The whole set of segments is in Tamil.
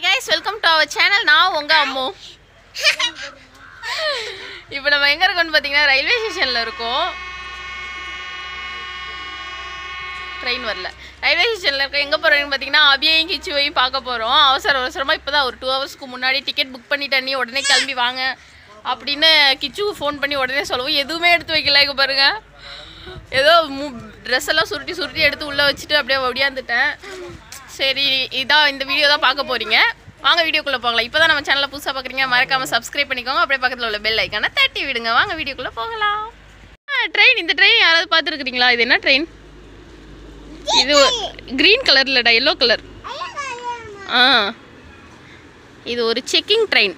Hi guys welcome to our channel நான் உங்க அம்மு இப்போ நம்ம எங்க இருக்கோம்னு பார்த்தீங்கன்னா ரயில்வே ஸ்டேஷன்ல இருக்கோம் ட்ரெயின் வரல ரயில்வே ஸ்டேஷனில் இருக்க எங்கே போகிறோம்னு பார்த்தீங்கன்னா அபியையும் கிச்சுவையும் பார்க்க போகிறோம் அவசர அவசரமாக இப்போ தான் ஒரு டூ ஹவர்ஸ்க்கு முன்னாடி டிக்கெட் புக் பண்ணிட்டேன் நீ உடனே கிளம்பி வாங்க அப்படின்னு கிச்சுக்கு ஃபோன் பண்ணி உடனே சொல்லவும் எதுவுமே எடுத்து வைக்கல இங்கே பாருங்க ஏதோ மு ட்ரெஸ் எல்லாம் சுருட்டி சுருட்டி எடுத்து உள்ளே வச்சுட்டு அப்படியே ஒடியாந்துட்டேன் சரி இதான் இந்த வீடியோ தான் பார்க்க போகிறீங்க வாங்க வீடியோக்குள்ளே போகலாம் இப்போ தான் நம்ம சேனலில் புதுசாக பார்க்குறீங்க மறக்காமல் சப்ஸ்கிரைப் பண்ணிக்கோங்க அப்படியே பக்கத்தில் உள்ள பெல் ஐக்கானை தட்டி விடுங்க வாங்க வீடியோக்குள்ளே போகலாம் ட்ரெயின் இந்த ட்ரெயின் யாராவது பார்த்துருக்குறீங்களா இது என்ன ட்ரெயின் இது க்ரீன் கலர் இல்லைடா எல்லோ கலர் ஆ இது ஒரு செக்கிங் ட்ரெயின்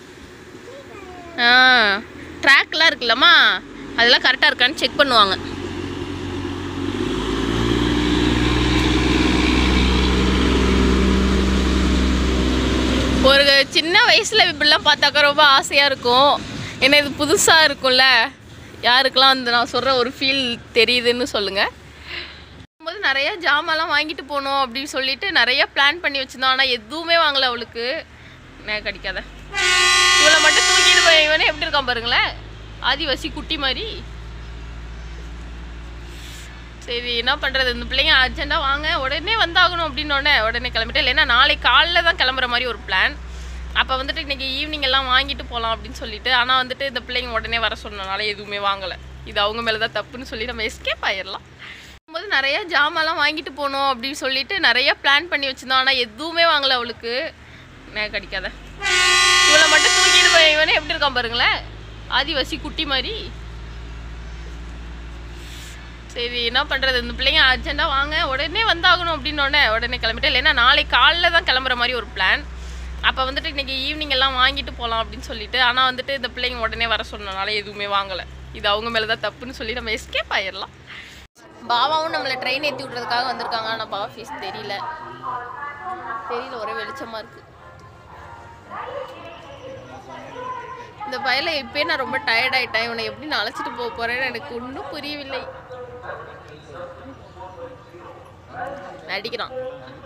ஆ ட்ராக்லாம் இருக்குல்லம்மா அதெல்லாம் கரெக்டாக இருக்கான்னு செக் பண்ணுவாங்க ஒரு சின்ன வயசில் இப்படிலாம் பார்த்தாக்கா ரொம்ப ஆசையாக இருக்கும் ஏன்னா இது புதுசாக இருக்கும்ல யாருக்கெல்லாம் அந்த நான் சொல்கிற ஒரு ஃபீல் தெரியுதுன்னு சொல்லுங்கள் போது நிறைய ஜாமான்லாம் வாங்கிட்டு போகணும் அப்படின்னு சொல்லிட்டு நிறைய பிளான் பண்ணி வச்சிருந்தோம் ஆனால் எதுவுமே வாங்கல அவளுக்கு நான் கிடைக்காத இவளை மட்டும் தூக்கிட்டு போய் இவனே எப்படி இருக்கான் பாருங்களேன் ஆதிவாசி குட்டி மாதிரி சரி என்ன பண்ணுறது இந்த பிள்ளைங்க அர்ஜென்ட்டாக வாங்க உடனே வந்தாகணும் அப்படின்னோடனே உடனே கிளம்பிட்டேன் இல்லைன்னா நாளைக்கு காலைல தான் கிளம்புற மாதிரி ஒரு பிளான் அப்போ வந்துட்டு இன்றைக்கி ஈவினிங் எல்லாம் வாங்கிட்டு போகலாம் அப்படின்னு சொல்லிட்டு ஆனால் வந்துட்டு இந்த பிள்ளைங்க உடனே வர சொன்னனால எதுவுமே வாங்கலை இது அவங்க மேலே தான் தப்புன்னு சொல்லி நம்ம எஸ்கேப் ஆயிடலாம் போது நிறைய ஜாமான்லாம் வாங்கிட்டு போகணும் அப்படின்னு சொல்லிட்டு நிறைய பிளான் பண்ணி வச்சிருந்தோம் ஆனால் எதுவுமே வாங்கல அவளுக்கு நான் கிடைக்காத இவளை மட்டும் தூக்கிட்டு போய் இவனே எப்படி இருக்கான் பாருங்களேன் ஆதிவாசி குட்டி மாதிரி சரி என்ன பண்ணுறது இந்த பிள்ளைங்க அர்ஜென்ட்டாக வாங்க உடனே வந்தாகணும் அப்படின்னோடனே உடனே கிளம்பிட்டேன் இல்லைன்னா நாளைக்கு காலைல தான் கிளம்புற மாதிரி ஒரு பிளான் அப்போ வந்துட்டு இன்றைக்கி ஈவினிங் எல்லாம் வாங்கிட்டு போகலாம் அப்படின்னு சொல்லிட்டு ஆனால் வந்துட்டு இந்த பிள்ளைங்க உடனே வர சொன்னனால எதுவுமே வாங்கலை இது அவங்க மேலே தான் தப்புன்னு சொல்லி நம்ம எஸ்கேப் ஆயிடலாம் பாபாவும் நம்மளை ட்ரெயின் ஏற்றி விட்றதுக்காக வந்திருக்காங்க ஆனால் பாபா ஃபீஸ் தெரியல தெரியல ஒரே வெளிச்சமாக இருக்கு இந்த பயல இப்பயே நான் ரொம்ப டயர்ட் ஆயிட்டேன் இவனை எப்படி நான் அழைச்சிட்டு போக போறேன்னு எனக்கு ஒன்றும் புரியவில்லை நடிக்கிறான்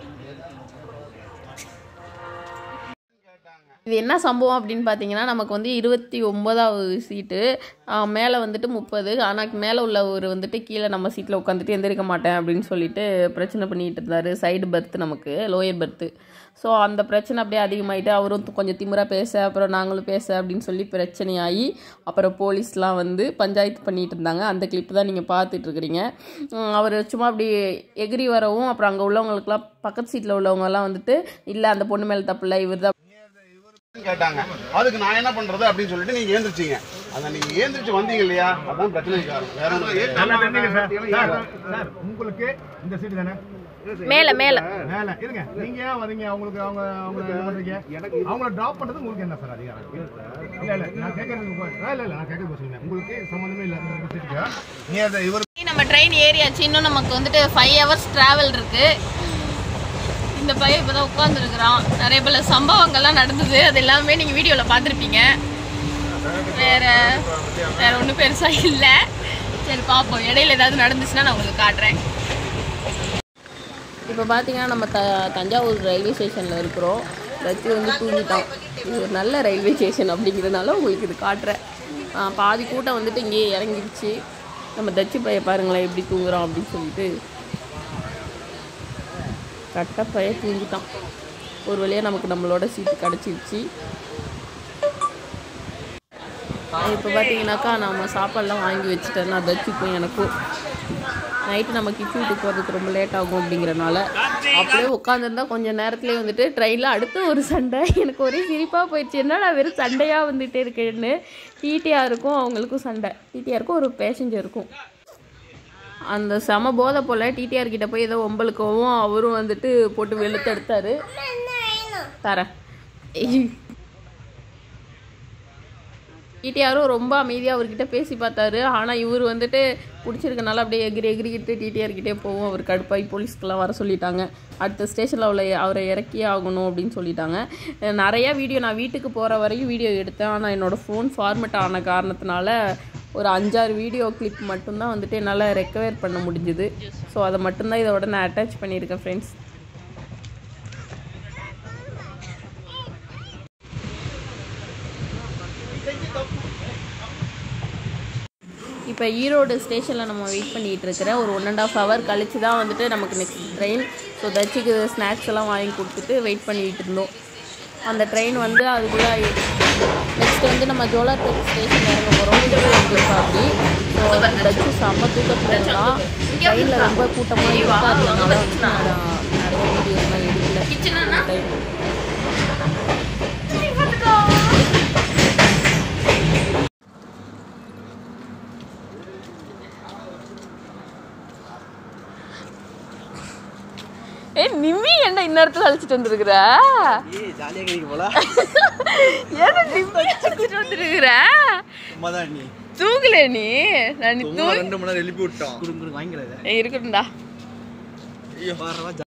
இது என்ன சம்பவம் அப்படின்னு பார்த்தீங்கன்னா நமக்கு வந்து இருபத்தி ஒன்பதாவது சீட்டு மேலே வந்துட்டு முப்பது ஆனால் மேலே உள்ளவர் வந்துட்டு கீழே நம்ம சீட்டில் உட்காந்துட்டு எந்திரிக்க மாட்டேன் அப்படின்னு சொல்லிட்டு பிரச்சனை பண்ணிட்டு இருந்தார் சைடு பர்த் நமக்கு லோயர் பர்த்து ஸோ அந்த பிரச்சனை அப்படியே அதிகமாகிட்டு அவரும் கொஞ்சம் திமிரா பேச அப்புறம் நாங்களும் பேச அப்படின்னு சொல்லி பிரச்சனையாகி அப்புறம் போலீஸ்லாம் வந்து பஞ்சாயத்து பண்ணிட்டு இருந்தாங்க அந்த கிளிப் தான் நீங்கள் பார்த்துட்டு இருக்கிறீங்க அவர் சும்மா அப்படி எகிரி வரவும் அப்புறம் அங்கே உள்ளவங்களுக்குலாம் பக்கத்து சீட்டில் உள்ளவங்கலாம் வந்துட்டு இல்லை அந்த பொண்ணு மேலே தப்பு இல்லை இவர் தான் கேட்டாங்க அதுக்கு நான் என்ன பண்றது அப்படின்னு சொல்லிட்டு நீங்க ஏந்திரிச்சீங்க அத நீங்க ஏந்திரிச்சு வந்தீங்க இல்லையா அதான் பிரச்சனை காரணம் வேற ஒண்ணும் கிடையாது. நல்லா தெரிஞ்சுங்க சார். சார், சார், உங்களுக்கு இந்த சீட்டு தானே மேலே மேலே மேல இருங்க நீங்க ஏன் வரீங்க அவங்களுக்கு அவங்க அவங்க இது பண்றீங்க அவங்கள டிராப் பண்றது உங்களுக்கு என்ன சார் அதிகாரம் இருக்கு? இல்ல இல்ல நான் கேட்கறது இல்ல இல்ல நான் கேட்கறது சொல்லுங்க உங்களுக்கு சம்பந்தமே இல்ல இந்த சீட்டுக்கு நீ அதை இவர் நம்ம ட்ரெயின் ஏறியாச்சு இன்னும் நமக்கு வந்துட்டு ஃபைவ் ஹவர்ஸ் ட்ராவல் இருக்கு இந்த பையன் இப்போ தான் உட்காந்துருக்குறான் நிறைய பல சம்பவங்கள்லாம் நடந்தது அது எல்லாமே நீங்கள் வீடியோவில் பார்த்துருப்பீங்க வேற வேற ஒன்றும் பெருசாக இல்லை சரி பார்ப்போம் இடையில ஏதாவது நடந்துச்சுன்னா நான் உங்களுக்கு காட்டுறேன் இப்போ பார்த்தீங்கன்னா நம்ம த தஞ்சாவூர் ரயில்வே ஸ்டேஷனில் இருக்கிறோம் ரத்தி வந்து தூங்கிட்டான் இது ஒரு நல்ல ரயில்வே ஸ்டேஷன் அப்படிங்கிறதுனால உங்களுக்கு இது காட்டுறேன் ஆ, பாதி கூட்டம் வந்துட்டு இங்கேயே இறங்கிடுச்சு நம்ம தச்சு பைய பாருங்களேன் எப்படி தூங்குறோம் அப்படின்னு சொல்லிட்டு கட்ட பைய தூங்கிட்டான் ஒரு வழியாக நமக்கு நம்மளோட சீட்டு கிடச்சிருச்சு இப்போ பார்த்தீங்கன்னாக்கா நம்ம சாப்பாடெல்லாம் வாங்கி வச்சுட்டேன்னா தச்சுக்கும் எனக்கும் நைட்டு நம்ம கிச்சு வீட்டுக்கு போகிறதுக்கு ரொம்ப லேட் ஆகும் அப்படிங்கிறனால அப்படியே உட்காந்துருந்தா கொஞ்சம் நேரத்துலேயே வந்துட்டு ட்ரெயினில் அடுத்த ஒரு சண்டை எனக்கு ஒரே சிரிப்பாக போயிடுச்சு என்னடா வெறும் சண்டையாக வந்துகிட்டே இருக்குன்னு டிடிஆருக்கும் அவங்களுக்கும் சண்டை டிடிஆருக்கும் ஒரு பேசஞ்சருக்கும் அந்த செம போதை போல் டிடிஆர் கிட்ட போய் ஏதோ ஒம்பலுக்கவும் அவரும் வந்துட்டு போட்டு வெளுத்து எடுத்தாரு தரேன் டிடிஆரும் ரொம்ப அமைதியாக அவர்கிட்ட பேசி பார்த்தாரு ஆனால் இவர் வந்துட்டு பிடிச்சிருக்கனால அப்படியே எகிரி எகிரிக்கிட்டு டிடிஆர்கிட்டே போகும் அவர் கடுப்பாகி போலீஸ்க்கெல்லாம் வர சொல்லிட்டாங்க அடுத்த ஸ்டேஷனில் அவளை அவரை இறக்கியே ஆகணும் அப்படின்னு சொல்லிட்டாங்க அஹ் நிறைய வீடியோ நான் வீட்டுக்கு போகிற வரையும் வீடியோ எடுத்தேன் ஆனால் என்னோடய ஃபோன் ஃபார்மெட் ஆன காரணத்தினால ஒரு அஞ்சாறு வீடியோ கிளிப் மட்டும்தான் வந்துட்டு என்னால் ரெக்கவர் பண்ண முடிஞ்சுது ஸோ அதை மட்டும்தான் இதோட நான் அட்டாச் பண்ணியிருக்கேன் ஃப்ரெண்ட்ஸ் இப்போ ஈரோடு ஸ்டேஷனில் நம்ம வெயிட் பண்ணிகிட்டு இருக்கிற ஒரு ஒன் அண்ட் ஆஃப் ஹவர் கழிச்சு தான் வந்துட்டு நமக்கு நெக்ஸ்ட் ட்ரெயின் ஸோ தச்சுக்கு ஸ்நாக்ஸ் எல்லாம் வாங்கி கொடுத்துட்டு வெயிட் பண்ணிட்டு இருந்தோம் அந்த ட்ரெயின் வந்து அதுக்குள்ளே நெக்ஸ்ட் வந்து நம்ம ஜோலார்பேட் ஸ்டேஷன் இறங்க போகிறோம் அப்படி ஸோ தச்சு செம்ம தூக்கத்தில் இருந்தான் ட்ரெயினில் ரொம்ப கூட்டமாக இருக்காதுனால வந்து நான் நிறைய வீடியோஸ்லாம் எடுக்கல கிச்சனா ட்ரெயின் ஏ நிம்மி என்ன இந்நேரத்தில் அழைச்சிட்டு வந்திருக்கிற ஏய் ஜாலியாக கிடைக்க போல ஏன்னா நிம்மி அழைச்சிட்டு வந்திருக்கிற சும்மாதான் நீ தூங்கல நீ நான் நீ சும்மா தூங்க ரெண்டு மணி நேரம் எழுப்பி விட்டோம் குடுங்க குடுங்க வாங்கிக்கிறத இருக்கட்டும்டா ஐயோ வர